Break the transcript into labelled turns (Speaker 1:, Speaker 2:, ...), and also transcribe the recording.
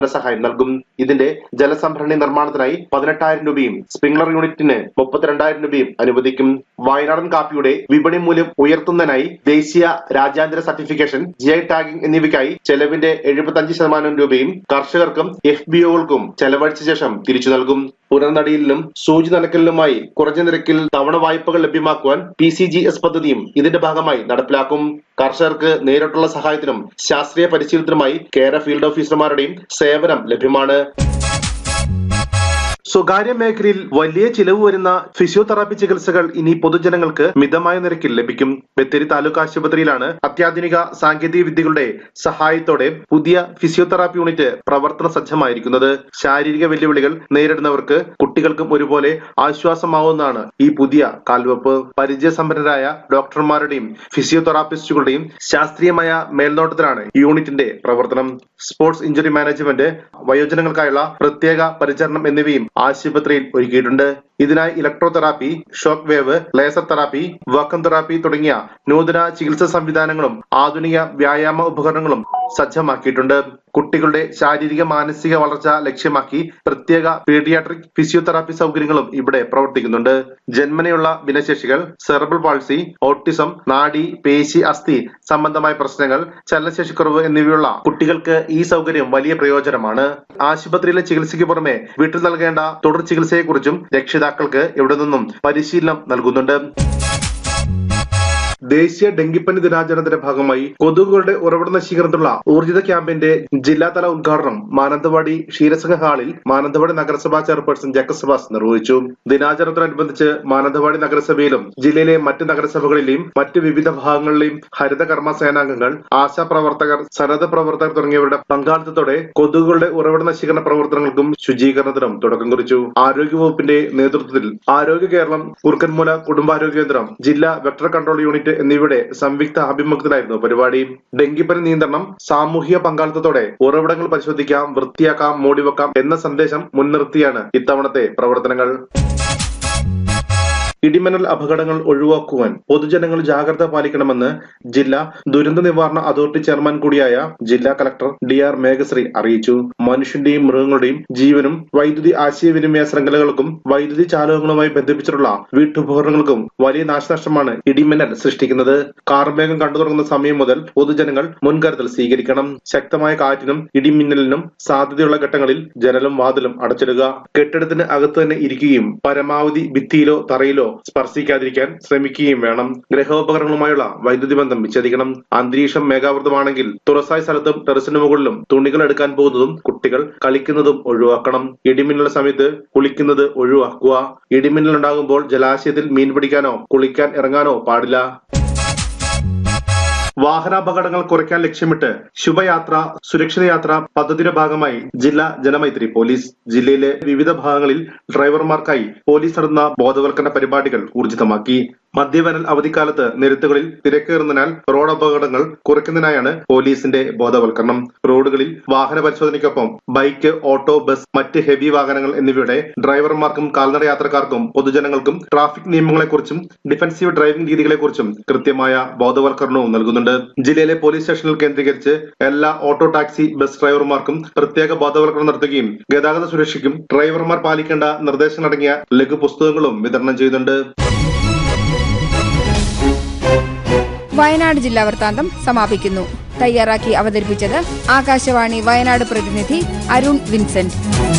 Speaker 1: ധനസഹായം നൽകും ഇതിന്റെ ജലസംഭരണി നിർമ്മാണത്തിനായി പതിനെട്ടായിരം രൂപയും സ്പ്രിംഗ്ലർ യൂണിറ്റിന് മുപ്പത്തിരണ്ടായിരം രൂപയും അനുവദിക്കും വയനാടൻ കാപ്പിയുടെ വിപണി മൂല്യം ഉയർത്തുന്നതിനായി ദേശീയ രാജ്യാന്തര സർട്ടിഫിക്കേഷൻ ജി ഐ ടാഗിംഗ് എന്നിവയ്ക്കായി ചെലവിന്റെ എഴുപത്തഞ്ച് ശതമാനം രൂപയും കർഷകർക്കും എഫ് ബി ഒകൾക്കും ചെലവഴിച്ച ശേഷം തിരിച്ചു നൽകും പുനർനടിയിലും സൂചി നനക്കലിലുമായി കുറഞ്ഞ നിരക്കിൽ തവണ വായ്പകൾ ലഭ്യമാക്കുവാൻ പി സി ജി എസ് പദ്ധതിയും ഇതിന്റെ ഭാഗമായി നടപ്പിലാക്കും കർഷകർക്ക് നേരിട്ടുള്ള സഹായത്തിനും ശാസ്ത്രീയ പരിശീലനത്തിനുമായി കേര ഫീൽഡ് ഓഫീസർമാരുടെയും സേവനം ലഭ്യമാണ് സ്വകാര്യ മേഖലയിൽ വലിയ ചിലവ് വരുന്ന ഫിസിയോതെറാപ്പി ചികിത്സകൾ ഇനി പൊതുജനങ്ങൾക്ക് മിതമായ നിരക്കിൽ ലഭിക്കും ബത്തേരി താലൂക്ക് ആശുപത്രിയിലാണ് അത്യാധുനിക സാങ്കേതിക വിദ്യകളുടെ സഹായത്തോടെ പുതിയ ഫിസിയോതെറാപ്പി യൂണിറ്റ് പ്രവർത്തന സജ്ജമായിരിക്കുന്നത് ശാരീരിക വെല്ലുവിളികൾ നേരിടുന്നവർക്ക് കുട്ടികൾക്കും ഒരുപോലെ ആശ്വാസമാവുന്നതാണ് ഈ പുതിയ കാൽവെപ്പ് പരിചയസമ്പന്നരായ ഡോക്ടർമാരുടെയും ഫിസിയോതെറാപ്പിസ്റ്റുകളുടെയും ശാസ്ത്രീയമായ മേൽനോട്ടത്തിലാണ് ഈ യൂണിറ്റിന്റെ പ്രവർത്തനം സ്പോർട്സ് ഇഞ്ചുറി മാനേജ്മെന്റ് വയോജനങ്ങൾക്കായുള്ള പ്രത്യേക പരിചരണം എന്നിവയും ആശുപത്രിയിൽ ഒരുക്കിയിട്ടുണ്ട് ഇതിനായി electro therapy shock wave laser therapy vacuum therapy തുടങ്ങിയ നൂതന ചികിത്സാ സംവിധാനങ്ങളും ആധുനിക വ്യായാമ ഉപകരണങ്ങളും സജ്ജമാക്കിയിട്ടുണ്ട് കുട്ടികളുടെ ശാരീരിക മാനസിക വളർച്ച ലക്ഷ്യമാക്കി പ്രത്യേക പീഡിയാട്രിക് ഫിസിയോതെറാപ്പി സൗകര്യങ്ങളും ഇവിടെ പ്രവർത്തിക്കുന്നുണ്ട് ജന്മനയുള്ള ഭിന്നശേഷികൾ സെർബൽ പാൾസി ഓട്ടിസം നാഡി പേശി അസ്ഥി സംബന്ധമായ പ്രശ്നങ്ങൾ ചലനശേഷിക്കുറവ് എന്നിവയുള്ള കുട്ടികൾക്ക് ഈ സൗകര്യം വലിയ പ്രയോജനമാണ് ആശുപത്രിയിലെ ചികിത്സയ്ക്ക് പുറമെ വീട്ടിൽ നൽകേണ്ട തുടർ ചികിത്സയെക്കുറിച്ചും രക്ഷിതാക്കൾക്ക് ഇവിടെ നിന്നും പരിശീലനം നൽകുന്നുണ്ട് ദേശീയ ഡെങ്കിപ്പനി ദിനാചരണത്തിന്റെ ഭാഗമായി കൊതുകുകളുടെ ഉറവിട നശീകരണത്തിനുള്ള ഊർജിത ക്യാമ്പിന്റെ ജില്ലാതല ഉദ്ഘാടനം മാനന്തവാടി ക്ഷീരസംഘ ഹാളിൽ മാനന്തവാടി നഗരസഭാ ചെയർപേഴ്സൺ ജക്കസ് സെബാസ് നിർവഹിച്ചു ദിനാചരണത്തോടനുബന്ധിച്ച് മാനന്തവാടി നഗരസഭയിലും ജില്ലയിലെ മറ്റ് നഗരസഭകളിലെയും മറ്റ് വിവിധ ഭാഗങ്ങളിലെയും ഹരിത കർമ്മ സേനാംഗങ്ങൾ ആശാ പ്രവർത്തകർ സന്നദ്ധ പ്രവർത്തകർ തുടങ്ങിയവരുടെ പങ്കാളിത്തത്തോടെ കൊതുകുകളുടെ ഉറവിട നശീകരണ പ്രവർത്തനങ്ങൾക്കും ശുചീകരണത്തിനും തുടക്കം കുറിച്ചു ആരോഗ്യവകുപ്പിന്റെ നേതൃത്വത്തിൽ ആരോഗ്യ കേരളം കുറുക്കൻമൂല കുടുംബാരോഗ്യ കേന്ദ്രം ജില്ലാ വെക്ടർ കൺട്രോൾ യൂണിറ്റ് എന്നിവയുടെ സംയുക്ത ആഭിമുഖ്യത്തിലായിരുന്നു പരിപാടി ഡെങ്കിപ്പനി നിയന്ത്രണം സാമൂഹിക പങ്കാളിത്തത്തോടെ ഉറവിടങ്ങൾ പരിശോധിക്കാം വൃത്തിയാക്കാം മൂടിവെക്കാം എന്ന സന്ദേശം മുൻനിർത്തിയാണ് ഇത്തവണത്തെ പ്രവർത്തനങ്ങൾ ഇടിമിന്നൽ അപകടങ്ങൾ ഒഴിവാക്കുവാൻ പൊതുജനങ്ങൾ ജാഗ്രത പാലിക്കണമെന്ന് ജില്ലാ ദുരന്ത നിവാരണ അതോറിറ്റി ചെയർമാൻ കൂടിയായ ജില്ലാ കളക്ടർ ഡി ആർ മേഘശ്രീ അറിയിച്ചു മനുഷ്യന്റെയും മൃഗങ്ങളുടെയും ജീവനും വൈദ്യുതി ആശയവിനിമയ ശൃംഖലകൾക്കും വൈദ്യുതി ചാലകങ്ങളുമായി ബന്ധിപ്പിച്ചിട്ടുള്ള വീട്ടുപകരണങ്ങൾക്കും വലിയ നാശനഷ്ടമാണ് ഇടിമിന്നൽ സൃഷ്ടിക്കുന്നത് കാർമേഘം കണ്ടു തുടങ്ങുന്ന സമയം മുതൽ പൊതുജനങ്ങൾ മുൻകരുതൽ സ്വീകരിക്കണം ശക്തമായ കാറ്റിനും ഇടിമിന്നലിനും സാധ്യതയുള്ള ഘട്ടങ്ങളിൽ ജനലും വാതിലും അടച്ചിടുക കെട്ടിടത്തിന് അകത്ത് തന്നെ ഇരിക്കുകയും പരമാവധി ഭിത്തിയിലോ തറയിലോ സ്പർശിക്കാതിരിക്കാൻ ശ്രമിക്കുകയും വേണം ഗ്രഹോപകരണങ്ങളുമായുള്ള വൈദ്യുതി ബന്ധം വിച്ഛേദിക്കണം അന്തരീക്ഷം മേഘാവൃതമാണെങ്കിൽ തുറസായ സ്ഥലത്തും ടെറസിന് മുകളിലും തുണികൾ എടുക്കാൻ പോകുന്നതും കുട്ടികൾ കളിക്കുന്നതും ഒഴിവാക്കണം ഇടിമിന്നൽ സമയത്ത് കുളിക്കുന്നത് ഒഴിവാക്കുക ഇടിമിന്നൽ ഉണ്ടാകുമ്പോൾ ജലാശയത്തിൽ മീൻ പിടിക്കാനോ കുളിക്കാൻ ഇറങ്ങാനോ പാടില്ല വാഹനാപകടങ്ങൾ കുറയ്ക്കാൻ ലക്ഷ്യമിട്ട് ശുഭയാത്ര സുരക്ഷിത യാത്ര പദ്ധതിയുടെ ഭാഗമായി ജില്ലാ ജനമൈത്രി പോലീസ് ജില്ലയിലെ വിവിധ ഭാഗങ്ങളിൽ ഡ്രൈവർമാർക്കായി പോലീസ് നടത്തുന്ന ബോധവൽക്കരണ പരിപാടികൾ ഊർജിതമാക്കി മധ്യവേനൽ അവധിക്കാലത്ത് നിരത്തുകളിൽ തിരക്കേറുന്നതിനാൽ റോഡ് അപകടങ്ങൾ കുറയ്ക്കുന്നതിനായാണ് പോലീസിന്റെ ബോധവൽക്കരണം റോഡുകളിൽ വാഹന പരിശോധനയ്ക്കൊപ്പം ബൈക്ക് ഓട്ടോ ബസ് മറ്റ് ഹെവി വാഹനങ്ങൾ എന്നിവയുടെ ഡ്രൈവർമാർക്കും കാൽനട യാത്രക്കാർക്കും പൊതുജനങ്ങൾക്കും ട്രാഫിക് നിയമങ്ങളെക്കുറിച്ചും ഡിഫൻസീവ് ഡ്രൈവിംഗ് രീതികളെക്കുറിച്ചും കൃത്യമായ ബോധവൽക്കരണവും നൽകുന്നുണ്ട് ജില്ലയിലെ പോലീസ് സ്റ്റേഷനുകൾ കേന്ദ്രീകരിച്ച് എല്ലാ ഓട്ടോ ടാക്സി ബസ് ഡ്രൈവർമാർക്കും പ്രത്യേക ബോധവൽക്കരണം നടത്തുകയും ഗതാഗത സുരക്ഷയ്ക്കും ഡ്രൈവർമാർ പാലിക്കേണ്ട നിർദ്ദേശങ്ങളടങ്ങിയ ലഘു പുസ്തകങ്ങളും വിതരണം ചെയ്യുന്നുണ്ട്
Speaker 2: വയനാട് ജില്ലാ വൃത്താന്തം സമാപിക്കുന്നു തയ്യാറാക്കി അവതരിപ്പിച്ചത് ആകാശവാണി വയനാട് പ്രതിനിധി അരുൺ വിൻസെന്റ്